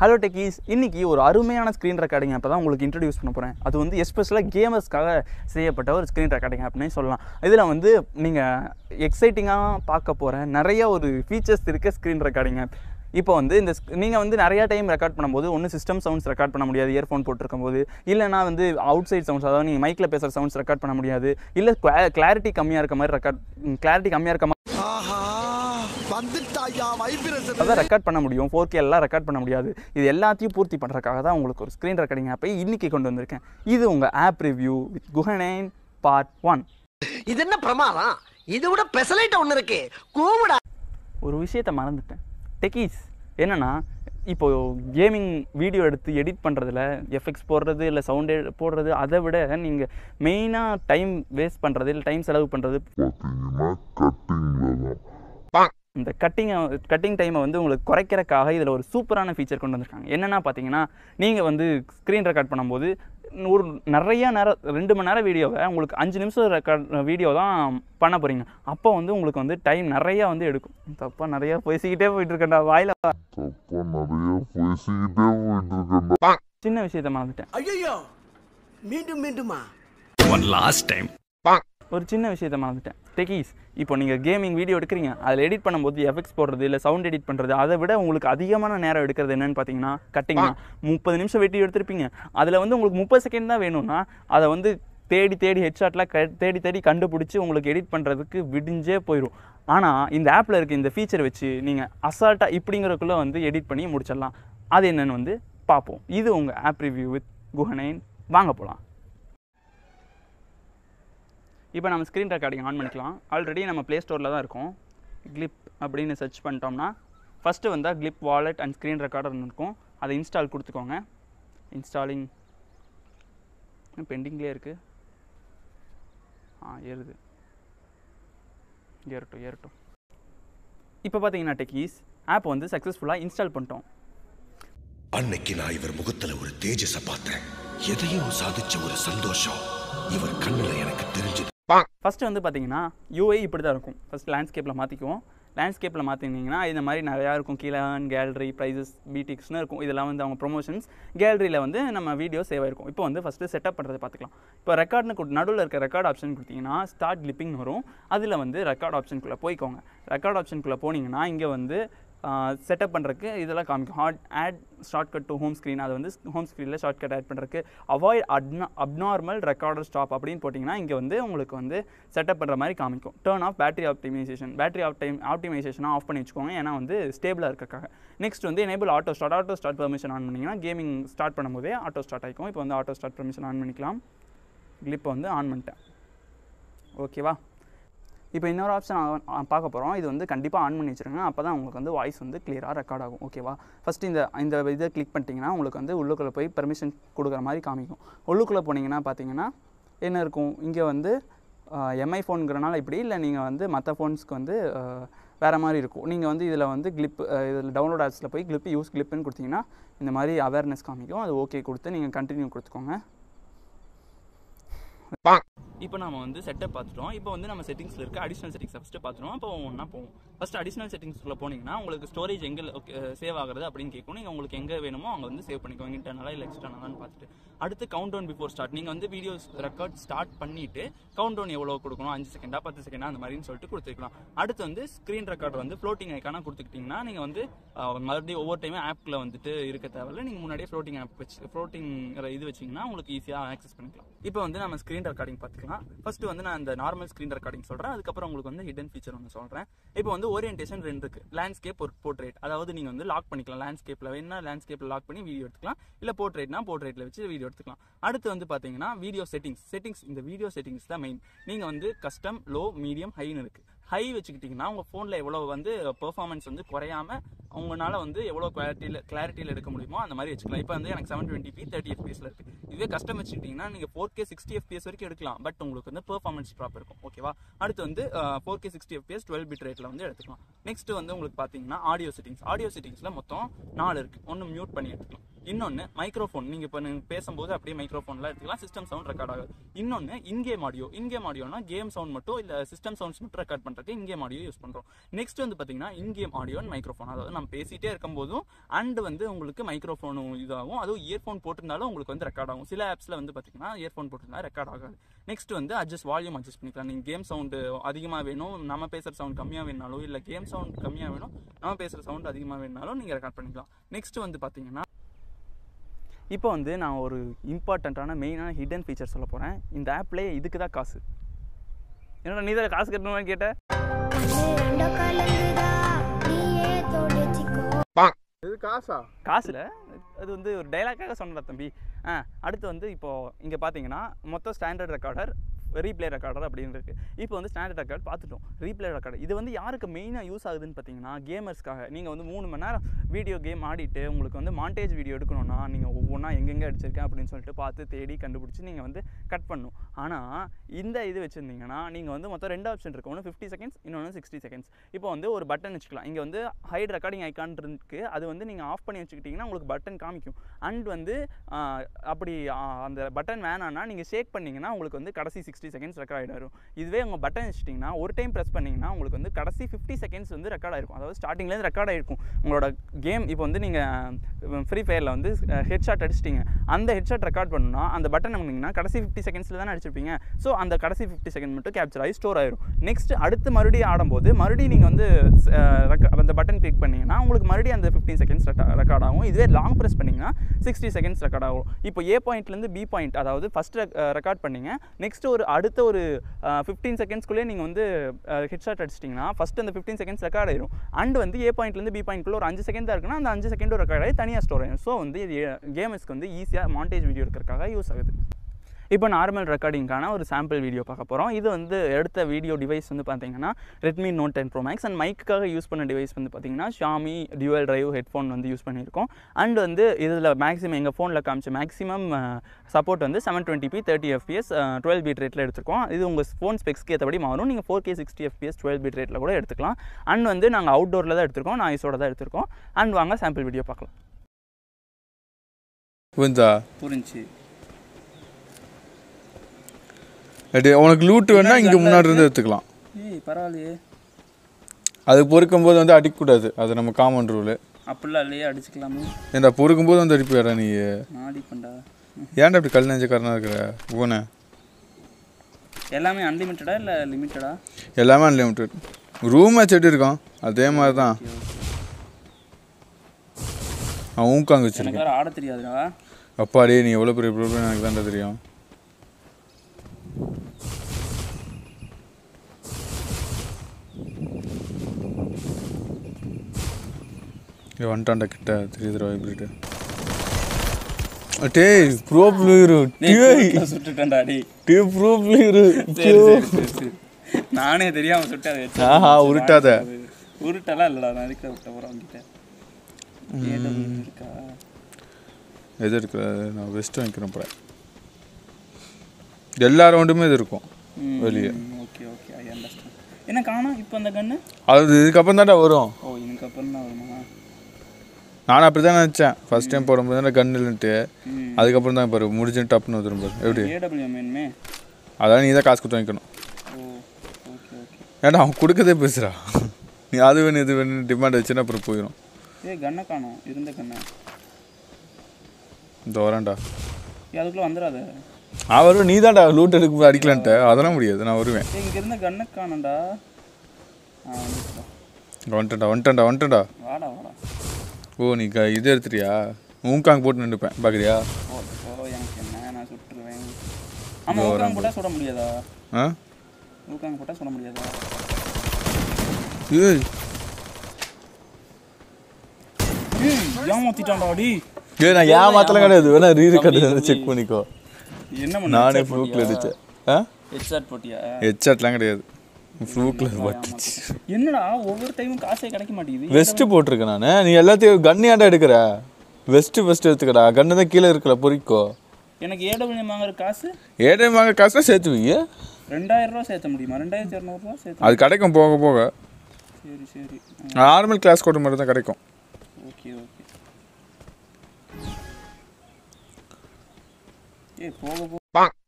Hello techies இன்னைக்கு ஒரு அருமையான ஸ்க்ரீன் ரெக்கார்டிங் ஆப் தான் உங்களுக்கு இன்ட்ரடியூஸ் பண்ண போகிறேன் அது வந்து எஸ்பெஷலாக கேமர்ஸ்க்காக செய்யப்பட்ட ஒரு ஸ்க்ரீன் ரெக்கார்டிங் ஆப்னே சொல்லலாம் இதில் வந்து நீங்கள் எக்ஸைட்டிங்காக பார்க்க போகிற நிறைய ஒரு ஃபீச்சர்ஸ் இருக்க ஸ்க்ரீன் ரெக்கார்டிங் ஆப் இப்போ வந்து இந்த நீங்கள் வந்து நிறையா டைம் ரெக்கார்ட் பண்ணும்போது ஒன்று சிஸ்டம் சவுண்ட்ஸ் ரெக்கார்ட் பண்ண முடியாது இயர்ஃபோன் போட்டிருக்கும் போது இல்லைனா வந்து அவுட் சைட் சவுண்ட்ஸ் அதாவது நீங்கள் மைக்கில் பேசுகிற சவுண்ட்ஸ் ரெக்கார்ட் பண்ண முடியாது இல்லை கிளாரிட்டி கம்மியாக இருக்க மாதிரி ரெக்கார்ட் கிளாரிட்டி கம்மியாக இருக்க மாதிரி ஆஹா வந்துட்டாயா வைப்ரேஷன் அதான் ரெக்கார்ட் பண்ண முடியும் ஃபோர் கே எல்லாம் ரெக்கார்ட் பண்ண முடியாது இது எல்லாத்தையும் பூர்த்தி பண்ணுறதுக்காக தான் உங்களுக்கு ஒரு ஸ்க்ரீன் ரெக்கார்டிங் ஆப்பை இன்னைக்கு கொண்டு வந்திருக்கேன் இது உங்கள் ஆப் ரிவ்யூ வித் குஹனேன் பார்ட் ஒன் இது என்ன பிரமாதம் இது விட பெசலைட் ஒண்ணு இருக்கு கூவுடா ஒரு விஷயத்தை மறந்துட்டேன் டெக்கீஸ் என்னன்னா இப்போ கேமிங் வீடியோ எடுத்து எடிட் பண்ணுறதுல எஃபெக்ட்ஸ் போடுறது இல்லை சவுண்டு போடுறது அதை விட நீங்கள் மெயினாக டைம் வேஸ்ட் பண்ணுறது இல்லை டைம் செலவு பண்ணுறது பார்த்தீங்கன்னா கட்டிங்கில் தான் இந்த கட்டிங்கை கட்டிங் டைமை வந்து உங்களுக்கு குறைக்கிறக்காக இதில் ஒரு சூப்பரான ஃபீச்சர் கொண்டு வந்திருக்காங்க என்னென்னா பார்த்தீங்கன்னா நீங்கள் வந்து ஸ்க்ரீன் ரெக்கார்ட் பண்ணும்போது ஒரு நிறைய நேரம் ரெண்டு மணி நேரம் வீடியோவை உங்களுக்கு அஞ்சு நிமிஷம் ரெக்கார்ட் வீடியோ தான் பண்ண போகிறீங்க அப்போ வந்து உங்களுக்கு வந்து டைம் நிறையா வந்து எடுக்கும் தப்பாக நிறையா பேசிக்கிட்டே போயிட்டு இருக்கேன்டா வாயில் தப்பா நிறைய பேசிக்கிட்டே போயிட்டு இருக்கேன்டா சின்ன விஷயத்த மறந்துட்டேன் ஐயோ மீண்டும் மீண்டுமா ஒரு சின்ன விஷயத்த மறந்துட்டேன் டெக்கீஸ் இப்போ நீங்கள் கேமிங் வீடியோ எடுக்கிறீங்க அதில் எடிட் பண்ணும்போது எஃபெக்ட்ஸ் போடுறது இல்லை சவுண்ட் எடிட் பண்ணுறது அதை விட உங்களுக்கு அதிகமான நேரம் எடுக்கிறது என்னன்னு பார்த்தீங்கன்னா கட்டிங் தான் முப்பது நிமிஷம் வெட்டி எடுத்திருப்பீங்க அதில் வந்து உங்களுக்கு முப்பது செகண்ட் தான் வேணும்னா அதை வந்து தேடி தேடி ஹெட்ஷாட்லாம் க தேடி தேடி கண்டுபிடிச்சி உங்களுக்கு எடிட் பண்ணுறதுக்கு விடிஞ்சே போயிடும் ஆனால் இந்த ஆப்பில் இருக்க இந்த ஃபீச்சர் வச்சு நீங்கள் அசால்ட்டாக இப்படிங்கிறக்குள்ளே வந்து எடிட் பண்ணி முடிச்சிடலாம் அது என்னன்னு வந்து பார்ப்போம் இது உங்கள் ஆப் ரிவ்யூ வித் குஹனைன் வாங்க போகலாம் இப்போ நம்ம ஸ்க்ரீன் ரெக்கார்டிங் ஆன் பண்ணிக்கலாம் ஆல்ரெடி நம்ம ப்ளே ஸ்டோரில் தான் இருக்கோம் கிளிப் அப்படின்னு சர்ச் பண்ணிட்டோம்னா ஃபஸ்ட்டு வந்தால் கிளிப் வாலெட் அண்ட் ஸ்க்ரீன் ரெக்கார்டர்னு இருக்கும் அதை இன்ஸ்டால் கொடுத்துக்கோங்க இன்ஸ்டாலிங் பெண்டிங்லேயே இருக்குது ஆ ஏறுது ஏறட்டும் ஏறட்டும் இப்போ பார்த்தீங்கன்னா டெக்கீஸ் ஆப் வந்து சக்ஸஸ்ஃபுல்லாக இன்ஸ்டால் பண்ணிட்டோம் அன்னைக்கு நான் இவர் முகத்துல ஒரு தேஜஸ பார்த்தேன் எதையும் சாதிச்ச ஒரு சந்தோஷம் இவர் கண்ணுல எனக்கு தெரிஞ்சது ஃபஸ்ட்டு வந்து பார்த்தீங்கன்னா யூஐ இப்படி தான் இருக்கும் ஃபஸ்ட் லேண்ட்ஸ்கேப்பில் மாற்றிக்குவோம் லேண்ட்ஸ்கேப்பில் மாற்றினீங்கன்னா இந்த மாதிரி நிறையா இருக்கும் கீழே கேலரி ப்ரைஸஸ் பிடிக்ஸ்னு இருக்கும் இதெல்லாம் வந்து அவங்க ப்ரொமோஷன்ஸ் கேலரியில் வந்து நம்ம வீடியோ சேவ் ஆயிருக்கும் இப்போ வந்து ஃபஸ்ட்டு செட்டப் பண்ணுறதை பார்த்துக்கலாம் இப்போ ரெக்கார்ட்னு கொடு நடுவில் இருக்க ரெக்கார்ட் ஆப்ஷன் கொடுத்தீங்கன்னா ஸ்டார்ட் கிளிப்பிங் வரும் அதில் வந்து ரெக்கார்ட் ஆப்ஷனுக்குள்ளே போய்க்கோங்க ரெக்கார்ட் ஆப்ஷனுக்குள்ளே போனீங்கன்னா இங்கே வந்து செட்டப் பண்ணுறதுக்கு இதெல்லாம் காமிக்கும் hot add shortcut to home screen அது வந்து ஹோம் ஸ்க்ரீனில் ஷார்ட்கட் ஆட் பண்ணுறதுக்கு அவாய்ட் அட்னா அப்நார்மல் ரெக்கார்டர் ஸ்டாப் அப்படின்னு போட்டிங்கன்னா இங்கே வந்து உங்களுக்கு வந்து செட்டப் பண்ணுற மாதிரி காமிக்கும் turn off battery optimisation battery ஆப்டைம் ஆப்டிமைசேஷனாக ஆஃப் பண்ணி வச்சுக்கோங்க ஏன்னா வந்து ஸ்டேபிளாக இருக்கக்காக நெக்ஸ்ட் வந்து enable auto start auto start permission on பண்ணிங்கன்னா கேமிங் ஸ்டார்ட் பண்ணும்போதே ஆட்டோ ஸ்டார்ட் ஆகிக்கும் இப்போ வந்து ஆட்டோ ஸ்டார்ட் பெர்மிஷன் ஆன் பண்ணிக்கலாம் கிளிப்பை வந்து ஆன் பண்ணிட்டேன் ஓகேவா இப்போ இன்னொரு ஆப்ஷன் பார்க்க போகிறோம் இது வந்து கண்டிப்பாக ஆன் பண்ணி வச்சுருங்க அப்போ தான் உங்களுக்கு வந்து வாய்ஸ் வந்து கிளியராக ரெக்கார்ட் ஆகும் ஓகேவா ஃபஸ்ட்டு இந்த இந்த இதை கிளிக் பண்ணிட்டீங்கன்னா உங்களுக்கு வந்து உள்ளுக்குள்ளே போய் பெர்மிஷன் கொடுக்குற மாதிரி காமிக்கும் உள்ளுக்குள்ளே போனீங்கன்னா பார்த்தீங்கன்னா என்ன இருக்கும் இங்கே வந்து எம்ஐ ஃபோனுங்கிறனால இப்படி இல்லை நீங்கள் வந்து மற்ற ஃபோன்ஸ்க்கு வந்து அஹ், வேறு மாதிரி இருக்கும் நீங்கள் வந்து இதில் வந்து கிளிப் இதில் டவுன்லோட் ஆப்ஸில் போய் கிளிப் யூஸ் கிளிப்புன்னு கொடுத்தீங்கன்னா இந்த மாதிரி அவேர்னஸ் காமிக்கும் அது ஓகே கொடுத்து நீங்கள் கண்டினியூ கொடுத்துக்கோங்க இப்போ நம்ம வந்து செட்டப் பார்த்துட்டோம் இப்போ வந்து நம்ம செட்டிங்ஸில் இருக்க அடிஷனல் செட்டிங்ஸ் ஃபஸ்ட்டு பார்த்துருவோம் அப்போ ஒன்றா போவோம் ஃபஸ்ட் அடிஷனல் செட்டிங்ஸ்க்குள்ள போனீங்கன்னா உங்களுக்கு ஸ்டோரேஜ் எங்கே சேவ் ஆகுறது அப்படின்னு கேட்கும் நீங்கள் உங்களுக்கு எங்கே வேணுமோ அங்கே வந்து சேவ் பண்ணிக்கோங்க இன்டர்னலாக இல்லை எக்ஸ்டர்னலான்னு பார்த்துட்டு அடுத்து கவுண்ட் டவுன் பிஃபோர் ஸ்டார்ட் நீங்கள் வந்து வீடியோஸ் ரெக்கார்ட் ஸ்டார்ட் பண்ணிட்டு கவுண்ட் டவுன் எவ்வளோ கொடுக்கணும் அஞ்சு செகண்டா பத்து செகண்டா அந்த மாதிரின்னு சொல்லிட்டு கொடுத்துருக்கலாம் அடுத்து வந்து ஸ்க்ரீன் ரெக்கார்டர் வந்து ஃப்ளோட்டிங் ஐக்கான கொடுத்துக்கிட்டிங்கன்னா நீங்கள் வந்து அஹ், மறுபடியும் ஒவ்வொரு டைமும் ஆப்பில் வந்துட்டு இருக்க தேவையில்ல நீங்கள் முன்னாடியே ஃப்ளோட்டிங் ஆப் வச்சு ஃப்ளோட்டிங் இது வச்சிங்கன்னா உங்களுக்கு ஈஸியாக ஆக்சஸ் பண்ணிக்கலாம் இப்போ வந்து நம்ம ஸ்க்ரீன் ரெக்கார்டிங் பார்த்துக்கலாம் ஃபர்ஸ்ட் வந்து நான் இந்த நார்மல் ஸ்க்ரீன் ரெக்கார்டிங் சொல்கிறேன் அதுக்கப்புறம் உங்களுக்கு வந்து ஹிடன் ஃபீச்சர் ஒன்று சொல்கிறேன் இப்போ வந்து ஓரியன்டேஷன் ரெண்டு இருக்கு லேண்ட்ஸ்கேப் ஒரு போர்ட்ரேட் அதாவது நீங்கள் வந்து லாக் பண்ணிக்கலாம் லேண்ட்ஸ்கேப்பில் வேணா லேண்ட்ஸ்கேப்பில் லாக் பண்ணி வீடியோ எடுத்துக்கலாம் இல்லை போர்ட்ரேட்னா போர்ட்ரேட்டில் வச்சு வீடியோ எடுத்துக்கலாம் அடுத்து வந்து பார்த்தீங்கன்னா வீடியோ செட்டிங்ஸ் செட்டிங்ஸ் இந்த வீடியோ செட்டிங்ஸ் தான் மெயின் நீங்கள் வந்து கஸ்டம் லோ மீடியம் ஹைன்னு இருக்கு ஹை வச்சுக்கிட்டிங்கன்னா உங்கள் ஃபோனில் எவ்வளோ வந்து பெர்ஃபார்மன்ஸ் வந்து குறையாம உங்களால் வந்து எவ்வளோ குவாலிட்டியில் கிளாரிட்டியில் எடுக்க முடியுமோ அந்த மாதிரி வச்சுக்கலாம் இப்போ வந்து எனக்கு செவன் டுவெண்ட்டி பி தேர்ட்டி எஃபிஎஸ்ல இருக்கு இதுவே கஸ்டம் வச்சுக்கிட்டிங்கன்னா நீங்கள் ஃபோர் கே சிக்ஸ்டி எஃபிஎஸ் வரைக்கும் எடுக்கலாம் பட் உங்களுக்கு வந்து பெர்ஃபார்மன்ஸ் ட்ராப் இருக்கும் ஓகேவா அடுத்து வந்து four K sixty FPS twelve bit ரேட்டில் வந்து எடுத்துக்கலாம் நெக்ஸ்ட் வந்து உங்களுக்கு பார்த்தீங்கன்னா ஆடியோ செட்டிங்ஸ் ஆடியோ செட்டிங்ஸில் மொத்தம் நாலு இருக்கு ஒன்று மியூட் பண்ணி எடுத்துக்கலாம் இன்னொன்று மைக்ரோஃபோன் நீங்கள் இப்போ நீங்கள் பேசும்போது அப்படியே மைக்ரோஃபோன்லாம் எடுத்துக்கலாம் சிஸ்டம் சவுண்ட் ரெக்கார்ட் ஆகுது இன்னொன்று இன்கேம் ஆடியோ இன்கேம் ஆடியோனா கேம் சவுண்ட் மட்டும் இல்லை சிஸ்டம் சவுண்ட்ஸ் மட்டும் ரெக்கார்ட் பண்ணுறதுக்கு இன்கேம் ஆடியோ யூஸ் பண்ணுறோம் நெக்ஸ்ட் வந்து பார்த்தீங்கன்னா இன்கேம் ஆடியோ அண்ட் மைக்ரோஃபோன் அதாவது நம்ம பேசிட்டே இருக்கும்போதும் அண்ட் வந்து உங்களுக்கு மைக்ரோஃபோனும் இதாகும் அதுவும் இயர்ஃபோன் போட்டிருந்தாலும் உங்களுக்கு வந்து ரெக்கார்ட் ஆகும் சில ஆப்ஸில் வந்து பார்த்தீங்கன்னா இயர்ஃபோன் போட்டிருந்தா ரெக்கார்ட் ஆகாது நெக்ஸ்ட் வந்து அட்ஜஸ்ட் வால்யூம் அட்ஜஸ்ட் பண்ணிக்கலாம் நீங்கள் கேம் சவுண்டு அதிகமாக வேணும் நம்ம பேசுகிற சவுண்ட் கம்மியாக வேணாலும் இல்லை கேம் சவுண்ட் கம்மியாக வேணும் நம்ம பேசுகிற சவுண்ட் அதிகமாக வேணாலும் நீங்கள் ரெக்கார்ட் பண்ணிக்கலாம் நெக்ஸ்ட் வந்து பார்த்தீங்கன்னா இப்போ வந்து நான் ஒரு இம்பார்ட்டண்ட்டான மெயினான ஹிடன் ஃபீச்சர் சொல்ல போகிறேன் இந்த ஆப்லேயே இதுக்கு தான் காசு என்னடா நீ தான் காசு கட்டணும்னு கேட்ட ரெண்டோ கலங்குதா நீயே தொடைச்சிக்கோ இது காசா காசுல அது வந்து ஒரு டைலாக்காக சொன்னடா தம்பி ஆ அடுத்து வந்து இப்போ இங்கே பார்த்தீங்கன்னா மொத்தம் ஸ்டாண்டர்ட் ரெக்கார்டர் ரீப்ளே ரெக்கார்டர் அப்படின்னு இருக்கு இப்போ வந்து ஸ்டாண்டர்ட் ரெக்கார்ட் பார்த்துட்டோம் ரீப்ளே ரெக்கார்டர் இது வந்து யாருக்கு மெயினாக யூஸ் ஆகுதுன்னு பார்த்தீங்கன்னா கேமர்ஸ்க்காக நீங்கள் வந்து மூணு மணி நேரம் வீடியோ கேம் ஆடிட்டு உங்களுக்கு வந்து மாண்டேஜ் வீடியோ எடுக்கணும்னா நீங்கள் ஒவ்வொன்றா எங்கெங்கே அடிச்சிருக்கேன் அப்படின்னு சொல்லிட்டு பார்த்து தேடி கண்டுபிடிச்சி நீங்கள் வந்து கட் பண்ணணும் ஆனால் இந்த இது வச்சுருந்தீங்கன்னா நீங்கள் வந்து மொத்தம் ரெண்டு ஆப்ஷன் இருக்கு ஒன்று ஃபிஃப்டி செகண்ட்ஸ் இன்னொன்று சிக்ஸ்டி செகண்ட்ஸ் இப்போ வந்து ஒரு பட்டன் வச்சுக்கலாம் இங்கே வந்து ஹைட் ரெக்கார்டிங் ஐக்கான் இருக்கு அது வந்து நீங்கள் ஆஃப் பண்ணி வச்சுக்கிட்டிங்கன்னா உங்களுக்கு பட்டன் காமிக்கும் அண்ட் வந்து ஆஹ், அப்படி ஆஹ், அந்த பட்டன் வேணான்னா நீங்கள் ஷேக் பண்ணீங்கன்னா உங்களுக்கு வந்து கடைசி சிக்ஸ்டி செகண்ட்ஸ் ரெக்கார்ட் ஆயிடும் இதுவே உங்கள் பட்டன் வச்சிட்டிங்கன்னா ஒரு டைம் ப்ரெஸ் பண்ணிங்கன்னா உங்களுக்கு வந்து கடைசி ஃபிஃப்டி செகண்ட்ஸ் வந்து ரெக்கார்ட் ஆயிருக்கும் அதாவது ஸ்டார்டிங்லேருந்து ரெக்கார்ட் ஆயிருக்கும் உங்களோட கேம் இப்போ வந்து நீங்கள் ஃப்ரீ ஃபயரில் வந்து ஹெட் ஷாட் அடிச்சிட்டிங்க அந்த ஹெட் ஷாட் ரெக்கார்ட் பண்ணணும்னா அந்த பட்டன் பண்ணிங்கன்னா கடைசி ஃபிஃப்டி செகண்ட்ஸில் தானே அடிச்சிருப்பீங்க ஸோ அந்த கடைசி ஃபிஃப்டி செகண்ட் மட்டும் கேப்சர் ஆகி ஸ்டோர் ஆயிரும் நெக்ஸ்ட் அடுத்து மறுபடியும் ஆடும்போது மறுபடியும் நீங்கள் வந்து அஹ், reca- அந்த பட்டன் கிளிக் பண்ணீங்கன்னா உங்களுக்கு மறுபடியும் அந்த ஃபிஃப்டீன் செகண்ட்ஸ் ரெக்கார்ட் ஆகும் இதுவே லாங் ப்ரெஸ் பண்ணீங்கன்னா சிக்ஸ்டி செகண்ட்ஸ் ரெக்கார்ட் ஆகும் இப்போ ஏ பாயிண்ட்லேருந்து பி பாயிண்ட் அதாவது ஃபஸ்ட் ரெக்கார்ட் பண்ணீங்க நெக்ஸ்ட் ஒரு அடுத்த ஒரு ஃபிஃப்டீன் செகண்ட்ஸ்க்குள்ளே நீங்கள் வந்து ஹெட் ஷாட் அடிச்சிட்டிங்கன்னா ஃபஸ்ட் அந்த ஃபிஃப்டீன் செகண்ட்ஸ் ரெக்கார்ட் ஆயிரும் அண்ட் வந்து ஏ பாயிண்ட்லேருந்து பி பாயிண்ட்குள்ள ஒரு அஞ்சு செகண்ட் தான் இருக்குன்னா அந்த அஞ்சு செகண்டும் ரெக்கார்ட் ஆகி தனியாக ஸ்டோர் ஆகும் ஸோ வந்து இது கேமர்ஸ்க்கு வந்து ஈஸியாக மாண்டேஜ் வீடியோ இருக்கிறதுக்காக யூஸ் ஆகுது இப்போ நார்மல் ரெக்கார்டிங்கான ஒரு சாம்பிள் வீடியோ பார்க்க போகிறோம் இது வந்து எடுத்த வீடியோ டிவைஸ் வந்து பார்த்தீங்கன்னா Redmi Note ten Pro Max and மைக்குக்காக யூஸ் பண்ண டிவைஸ் வந்து பார்த்தீங்கன்னா ஷாமி டியூவல் டிரைவ் ஹெட்ஃபோன் வந்து யூஸ் பண்ணியிருக்கோம் அண்ட் வந்து இதில் மேக்ஸிமம் எங்கள் ஃபோனில் காமிச்ச மேக்ஸிமம் சப்போர்ட் வந்து seven twenty P thirty FPS twelve bit ரேட்டில் எடுத்துருக்கோம் இது உங்கள் ஃபோன் ஸ்பெக்ஸ்க்கு ஏற்றபடி மாறும் நீங்கள் four K sixty FPS twelve bit ரேட்டில் கூட எடுத்துக்கலாம் அண்ட் வந்து நாங்கள் அவுட்டோரில் தான் எடுத்திருக்கோம் நாய்ஸோட தான் எடுத்திருக்கோம் அண்ட் வாங்க சாம்பிள் வீடியோ பார்க்கலாம் புரிஞ்சா புரிஞ்சு அடி உனக்கு லூட்டு வேணா இங்கே முன்னாடி இருந்து எடுத்துக்கலாம் ஏய் பரவாயில்லையே அது பொறுக்கும் போது வந்து அடிக்கக்கூடாது அது நம்ம காமன் ரூலு அப்படிலாம் இல்லையே அடிச்சுக்கலாமே ஏன்டா பொறுக்கும் போது வந்து அடிப்பியாடா நீ நாடி பண்ணா ஏன்டா இப்படி கல் நெஞ்சக்காரனா இருக்கிற போன எல்லாமே அன்லிமிட்டடா இல்லை லிமிட்டடா எல்லாமே அன்லிமிட்டட் ரூம் மேட்ச் எப்படி இருக்கும் அதே மாதிரி தான் அவன் ஊக்காங்க எனக்கு வச்சிருக்கேன் வேறு ஆட தெரியாதுடா அப்பாடே நீ எவ்வளோ பெரிய ப்ரோ எனக்கு தான்டா தெரியும் ஏய், வந்துட்டான்டா கிட்ட தெரியுதுடா வைப்ரேட்டு டேய் ப்ரோ பிளேயரு டேய் சுட்டுட்டேன்டா டி டே ப்ரோ பிளேயரு சரி சரி சரி சரி நானே தெரியாம சுட்டு அதை வச்சு ஆஹா, உருட்டாத. உருட்டெல்லாம் இல்லடா நான் அதுக்கு விட்ட போகிறேன் அவங்ககிட்ட AW இருக்கா எது இருக்கு நான் வெஸ்ட் வாங்கிக்கிறேன் அப்புறம் எல்லா ரவுண்டுமே இது இருக்கும் வெளியே ஓகே ஓகே ஐ அண்டர்ஸ்டாண்ட் என்ன காணோம் இப்போ அந்த கன்று அது இதுக்கப்புறம் தான்டா வரும் ஓ இதுக்கு அப்புறம் தான் வருமா நானும் அப்படி தான் நினச்சேன் ஃபர்ஸ்ட் டைம் போடும்போது தான் கன் இல்லைன்ட்டு ம். அதுக்கப்புறம் தான் பாரு முடிஞ்சுன்னு டப்புன்னு வந்துடும் பாரு எப்படி ஏடபிள்யூஎம் வேணுமே அதான் நீ தான் காசு கொடுத்து வாங்கிக்கணும் ஓ ஓகே ஓகே ஏன்டா அவன் கொடுக்கதே பேசுகிறா நீ அது வேணும் இது வேணும் டிமாண்ட் வச்சுன்னா அப்புறம் போயிடும் ஏய் கன்னை காணோம் இருந்த கண்ணை இந்த வரேன்டா ஏய் அதுக்குள்ளே வந்துடாத நான் வருவேன் நீ தான்டா லூட் எடுக்க அடிக்கலான்ட்டு அதெல்லாம் முடியாது நான் வருவேன் ஏய் இங்கே இருந்த கண்ணை காணோம்டா ஆ வந்துச்சுடா. வந்துட்டேன்டா வந்துட்டேன்டா வந்துட்டேன்டா வாடா வாடா ஓ நீ க இது எடுத்துட்டியா ஊங்காங் போட்டு நின்றுப்பேன் பார்க்குறியா ஓ ஓ எனக்கு என்ன நான் சுட்டுருவேன் ஆமாம் ஊக்காங்க போட்டால் சுட முடியாதா ஆ ஊக்காங்க போட்டால் சுட முடியாதா ஏய் ஏமாத்திட்டான்டா அடி ஏய் நான் ஏமாத்தலாம் கிடையாது வேணா ரீ ரெக்கார்டு செக் பண்ணிக்கோ என்ன பண்ண நானே ஃப்ளூக்கில் அடித்தேன் ஆ ஹெட்செட் போட்டியா ஹெட்செட்லாம் கிடையாது ஃப்ளூக்கில் பட்டுச்சு என்னடா ஒவ்வொரு டைமும் காசே கிடைக்க மாட்டேங்குது வெஸ்ட்டு போட்டிருக்கேன் நான் நீ எல்லாத்தையும் கன் ஏன்டா எடுக்கிற வெஸ்ட்டு ஃபஸ்ட்டு எடுத்துக்கடா கன்று தான் கீழே இருக்கல பொறிக்கோ எனக்கு ஏடபிள்யூ வாங்குற காசு ஏடிஎம் வாங்க காசுலாம் சேர்த்து வைங்க ரெண்டாயிரம் ரூபா சேர்த்த முடியுமா ரெண்டாயிரத்தி இரநூறுவா சேர்த்த அது கிடைக்கும் போக போக சரி சரி நார்மல் கிளாஸ் கோடு மட்டும் தான் கிடைக்கும் ஓகே ஓகே சரி போக போ